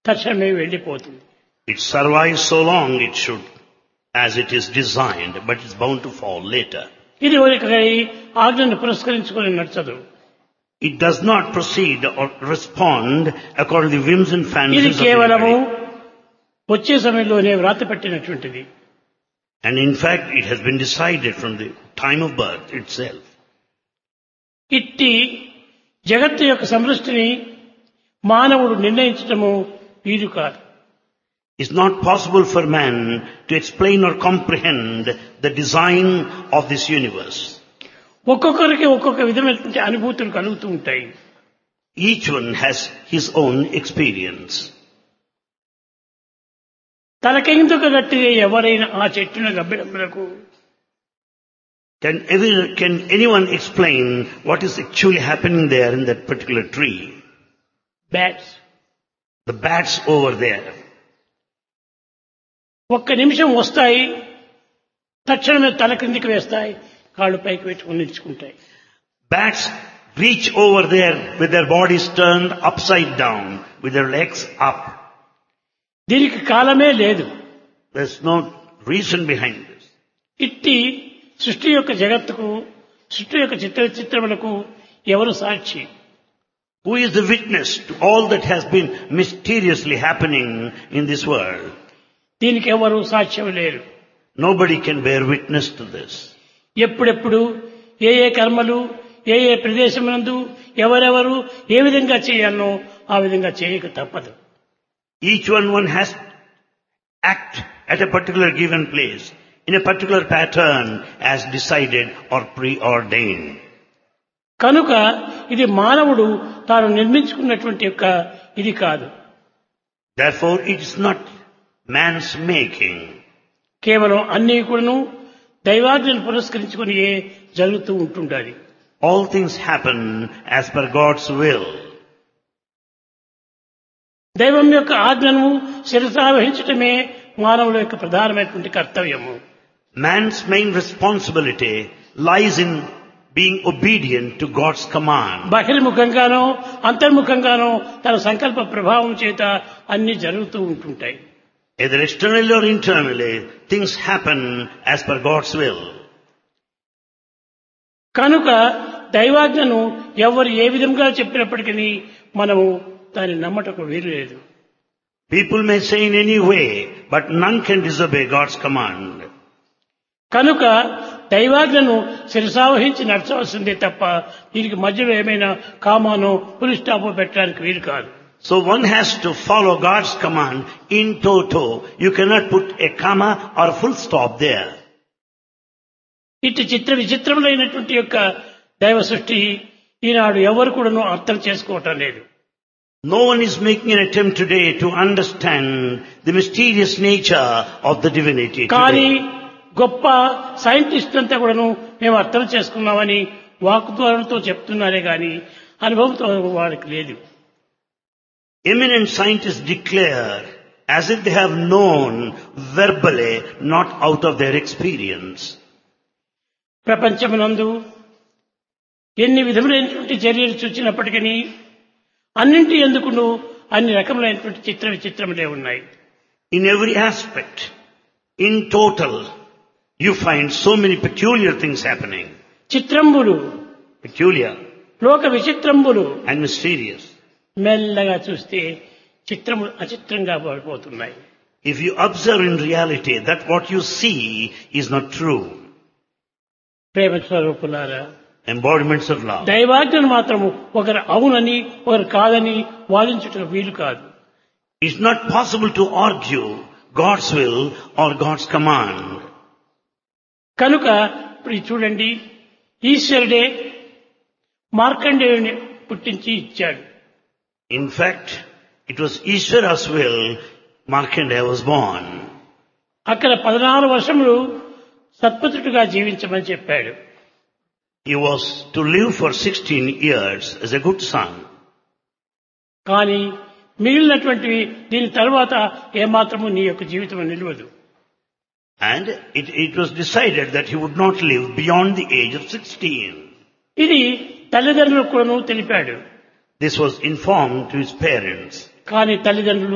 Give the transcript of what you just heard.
తక్షణమే వెళ్ళిపోతుంది It survives so long it should, as it is designed, but it's bound to fall later. ఇది ఒకరి ఆజ్ఞను పురస్కరించుకొని నచ్చదు It does not proceed or respond according to the whims and ఇది fancies of కేవలము anybody. వచ్చే సమయంలోనే వ్రాత పెట్టినటువంటిది And in fact, it has been decided from the time of birth itself. ఇట్టి జగత్తు యొక్క సమృష్టిని మానవుడు నిర్ణయించటము వీలు కాదు It's not possible for man to explain or comprehend the design of this universe. ఒక్కొక్కరికి ఒక్కొక్క విధమైనటువంటి అనుభూతులు కలుగుతూ ఉంటాయి Each one has his own experience. తనకెందుకు గట్టిదే ఎవరైనా ఆ చెట్టున గబ్బిడములకు Can, ever, can anyone explain what is actually happening there in that particular tree? Bats The bats over there. ఒక్క నిమిషం వస్తాయి తక్షణమే తల క్రిందికి వేస్తాయి కాళ్ళు పైకి పెట్టుకుని నిలుచుకుంటాయి Bats reach over there with their bodies turned upside down, with their legs up. దీనికి కాలమే లేదు There's no reason behind this. ఇట్టి సృష్టి యొక్క జగత్తుకు సృష్టి యొక్క చిత్ర చిత్రములకు ఎవరు సాక్షి Who is the witness to all that has been mysteriously happening in this world? దీనికి ఎవరు సాక్ష్యం లేరు Nobody can bear witness to this. ఎప్పుడెప్పుడు ఏ ఏ కర్మలు ఏ ఏ ప్రదేశమునందు ఎవరెవరు ఏ విధంగా చేయాలనో ఆ విధంగా చేయక తప్పదు Each one one has to act at a particular given place, in a particular pattern as decided or preordained. కనుక ఇది మానవుడు తాను నిర్మించుకున్నటువంటి యొక్క ఇది కాదు Therefore, it is not man's making. కేవలం అన్ని కూడాను దైవాజ్ఞను పురస్కరించుకుని ఏ జరుగుతూ ఉంటుండాలి All things happen as per God's will. దైవం యొక్క ఆజ్ఞను శిరసావహించటమే మానవుల యొక్క ప్రధానమైనటువంటి కర్తవ్యము Man's main responsibility lies in being obedient to God's command. బహిర్ముఖంగానో అంతర్ముఖంగానో తన సంకల్ప ప్రభావం చేత అన్ని జరుగుతూ ఉంటుంటాయి Either externally or internally, things happen as per God's will. కనుక దైవాజ్ఞను ఎవరు ఏ విధంగా చెప్పినప్పటికీ మనము దాన్ని నమ్మటకు వీలు లేదు People may say in any way, but none can disobey God's command. కనుక దైవాజ్ఞను శిరసావహించి నడచవలసిందే తప్ప దీనికి మధ్యలో ఏమైనా కామానో పులిస్టాపో పెట్టడానికి వీలు కాదు So one has to follow God's command in toto. You cannot put a comma or a full stop there. ఇటు చిత్ర విచిత్రములైనటువంటి యొక్క దైవ సృష్టి ఈనాడు ఎవరు కూడాను అర్థం చేసుకోవటం లేదు No one is making an attempt today to understand the mysterious nature of the divinity. కానీ Today. గొప్ప సైంటిస్ట్ అంతా కూడాను మేము అర్థం చేసుకున్నామని వాక్ద్వారంతో చెప్తున్నారే గాని అనుభవంతో వారికి లేదు Eminent scientists declare as if they have known verbally, not out of their experience. ప్రపంచమునందు ఎన్ని విధములైనటువంటి చర్యలు చూచినప్పటికీ అన్నింటి ఎందుకును అన్ని రకములైనటువంటి చిత్ర విచిత్రములే ఉన్నాయి In every aspect, in total, you find so many peculiar things happening. చిత్రంబులు Peculiar లోక విచిత్రంబులు and mysterious. మెల్లగా చూస్తే చిత్రములు అచిత్రంగా పడిపోతున్నాయి If you observe in reality that what you see is not true, ప్రేమ స్వరూపులారా embodiments of love. దైవాజ్ఞను మాత్రము ఒకరు అవునని ఒకరు కాదని వాదించుటకు వీలు కాదు It's not possible to argue God's will or God's command. కనుక ఇప్పుడు ఇది చూడండి ఈశ్వరుడే మార్కండేయుని పుట్టించి ఇచ్చాడు In fact, it was Ishvara's will Markandeya was born. అక్కడ పదనారు వర్షములు సత్పుత్రుడిగా జీవించమని చెప్పాడు He was to live for 16 years as a good son. కానీ మిగిలినటువంటివి దీని తర్వాత ఏమాత్రము నీ యొక్క జీవితం నిలవదు And it, it was decided that he would not live beyond the age of 16. ఇది తల్లిదండ్రులకు కూడాను తెలిపాడు This was informed to his parents. కానీ తల్లిదండ్రులు